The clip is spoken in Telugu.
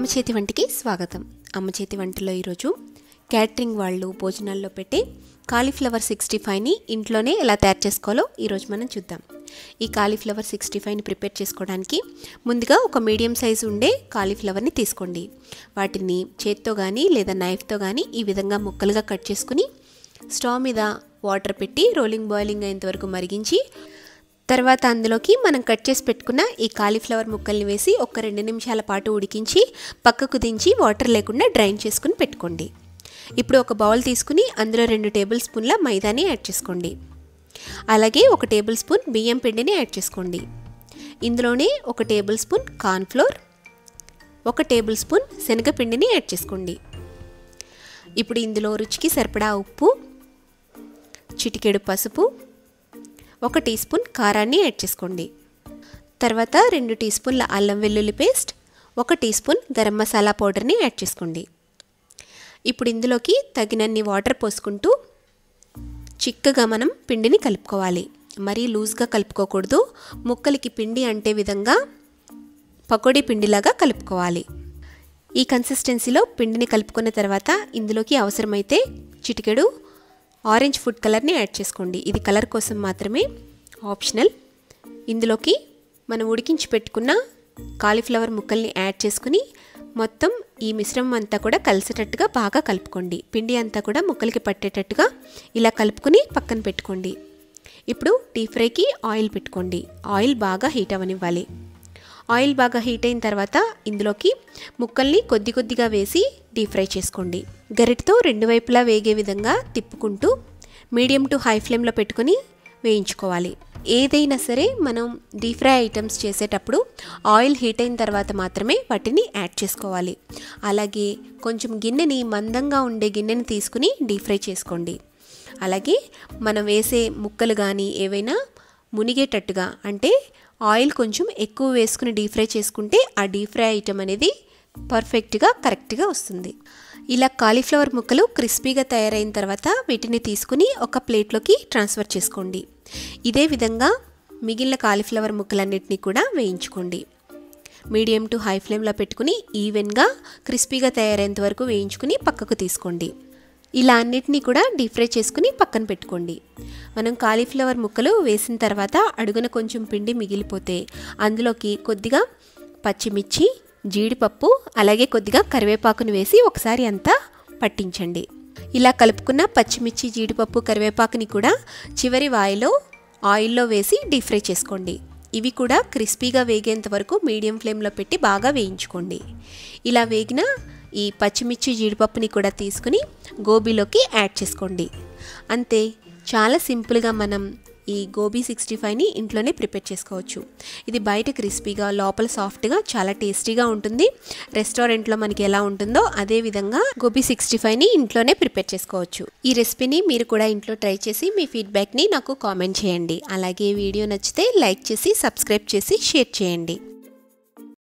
అమ్మ చేతి వంటికి స్వాగతం అమ్మ చేతి వంటలో ఈరోజు క్యాటరింగ్ వాళ్ళు భోజనాల్లో పెట్టే కాలీఫ్లవర్ సిక్స్టీ ఫైవ్ని ఇంట్లోనే ఎలా తయారు చేసుకోవాలో ఈరోజు మనం చూద్దాం ఈ కాలీఫ్లవర్ సిక్స్టీ ఫైవ్ని ప్రిపేర్ చేసుకోవడానికి ముందుగా ఒక మీడియం సైజు ఉండే కాలీఫ్లవర్ని తీసుకోండి వాటిని చేత్తో కానీ లేదా నైఫ్తో కానీ ఈ విధంగా ముక్కలుగా కట్ చేసుకుని స్టవ్ మీద వాటర్ పెట్టి రోలింగ్ బాయిలింగ్ అయ్యేంత వరకు మరిగించి తర్వాత అందులోకి మనం కట్ చేసి పెట్టుకున్న ఈ కాలీఫ్లవర్ ముక్కల్ని వేసి ఒక రెండు నిమిషాల పాటు ఉడికించి పక్కకు దించి వాటర్ లేకుండా డ్రైన్ చేసుకుని పెట్టుకోండి ఇప్పుడు ఒక బౌల్ తీసుకుని అందులో రెండు టేబుల్ స్పూన్ల మైదాని యాడ్ చేసుకోండి అలాగే ఒక టేబుల్ స్పూన్ బియ్యం పిండిని యాడ్ చేసుకోండి ఇందులోనే ఒక టేబుల్ స్పూన్ కార్న్ఫ్లోర్ ఒక టేబుల్ స్పూన్ శనగపిండిని యాడ్ చేసుకోండి ఇప్పుడు ఇందులో రుచికి సరిపడా ఉప్పు చిటికెడు పసుపు ఒక టీ స్పూన్ కారాన్ని యాడ్ చేసుకోండి తర్వాత రెండు టీ స్పూన్ల అల్లం వెల్లుల్లి పేస్ట్ ఒక టీ స్పూన్ గరం మసాలా పౌడర్ని యాడ్ చేసుకోండి ఇప్పుడు ఇందులోకి తగినన్ని వాటర్ పోసుకుంటూ చిక్కగా మనం పిండిని కలుపుకోవాలి మరీ లూజ్గా కలుపుకోకూడదు ముక్కలకి పిండి అంటే విధంగా పకోడీ పిండిలాగా కలుపుకోవాలి ఈ కన్సిస్టెన్సీలో పిండిని కలుపుకున్న తర్వాత ఇందులోకి అవసరమైతే చిటికెడు ఆరెంజ్ ఫుడ్ కలర్ని యాడ్ చేసుకోండి ఇది కలర్ కోసం మాత్రమే ఆప్షనల్ ఇందులోకి మనం ఉడికించి పెట్టుకున్న కాలీఫ్లవర్ ముక్కల్ని యాడ్ చేసుకుని మొత్తం ఈ మిశ్రమం అంతా కూడా కలిసేటట్టుగా బాగా కలుపుకోండి పిండి అంతా కూడా ముక్కలకి పట్టేటట్టుగా ఇలా కలుపుకుని పక్కన పెట్టుకోండి ఇప్పుడు డీప్ ఫ్రైకి ఆయిల్ పెట్టుకోండి ఆయిల్ బాగా హీట్ అవ్వనివ్వాలి ఆయిల్ బాగా హీట్ అయిన తర్వాత ఇందులోకి ముక్కల్ని కొద్ది కొద్దిగా వేసి డీప్ ఫ్రై చేసుకోండి గరిటతో రెండు వైపులా వేగే విధంగా తిప్పుకుంటూ మీడియం టు హై ఫ్లేమ్లో పెట్టుకొని వేయించుకోవాలి ఏదైనా సరే మనం డీప్ ఫ్రై ఐటమ్స్ చేసేటప్పుడు ఆయిల్ హీట్ అయిన తర్వాత మాత్రమే వాటిని యాడ్ చేసుకోవాలి అలాగే కొంచెం గిన్నెని మందంగా ఉండే గిన్నెని తీసుకుని డీప్ ఫ్రై చేసుకోండి అలాగే మనం వేసే ముక్కలు కానీ ఏవైనా మునిగేటట్టుగా అంటే ఆయిల్ కొంచెం ఎక్కువ వేసుకుని డీప్ ఫ్రై చేసుకుంటే ఆ డీప్ ఫ్రై ఐటమ్ అనేది పర్ఫెక్ట్గా కరెక్ట్గా వస్తుంది ఇలా కాలీఫ్లవర్ ముక్కలు క్రిస్పీగా తయారైన తర్వాత వీటిని తీసుకుని ఒక ప్లేట్లోకి ట్రాన్స్ఫర్ చేసుకోండి ఇదే విధంగా మిగిలిన కాలీఫ్లవర్ ముక్కలన్నిటినీ కూడా వేయించుకోండి మీడియం టు హై ఫ్లేమ్లో పెట్టుకుని ఈవెన్గా క్రిస్పీగా తయారైనంత వరకు వేయించుకుని పక్కకు తీసుకోండి ఇలా అన్నిటినీ కూడా డీప్ ఫ్రై చేసుకుని పక్కన పెట్టుకోండి మనం కాలీఫ్లవర్ ముక్కలు వేసిన తర్వాత అడుగున కొంచెం పిండి మిగిలిపోతే అందులోకి కొద్దిగా పచ్చిమిర్చి జీడిపప్పు అలాగే కొద్దిగా కరివేపాకును వేసి ఒకసారి అంతా పట్టించండి ఇలా కలుపుకున్న పచ్చిమిర్చి జీడిపప్పు కరివేపాకుని కూడా చివరి వాయిలో ఆయిల్లో వేసి డీప్ ఫ్రై చేసుకోండి ఇవి కూడా క్రిస్పీగా వేగేంత వరకు మీడియం ఫ్లేమ్లో పెట్టి బాగా వేయించుకోండి ఇలా వేగిన ఈ పచ్చిమిర్చి జీడిపప్పుని కూడా తీసుకుని గోబీలోకి యాడ్ చేసుకోండి అంతే చాలా సింపుల్గా మనం ఈ గోబీ సిక్స్టీ ఫైవ్ని ఇంట్లోనే ప్రిపేర్ చేసుకోవచ్చు ఇది బయట క్రిస్పీగా లోపల సాఫ్ట్గా చాలా టేస్టీగా ఉంటుంది రెస్టారెంట్లో మనకి ఎలా ఉంటుందో అదే విధంగా గోబీ సిక్స్టీ ఫైవ్ని ఇంట్లోనే ప్రిపేర్ చేసుకోవచ్చు ఈ రెసిపీని మీరు కూడా ఇంట్లో ట్రై చేసి మీ ఫీడ్బ్యాక్ని నాకు కామెంట్ చేయండి అలాగే వీడియో నచ్చితే లైక్ చేసి సబ్స్క్రైబ్ చేసి షేర్ చేయండి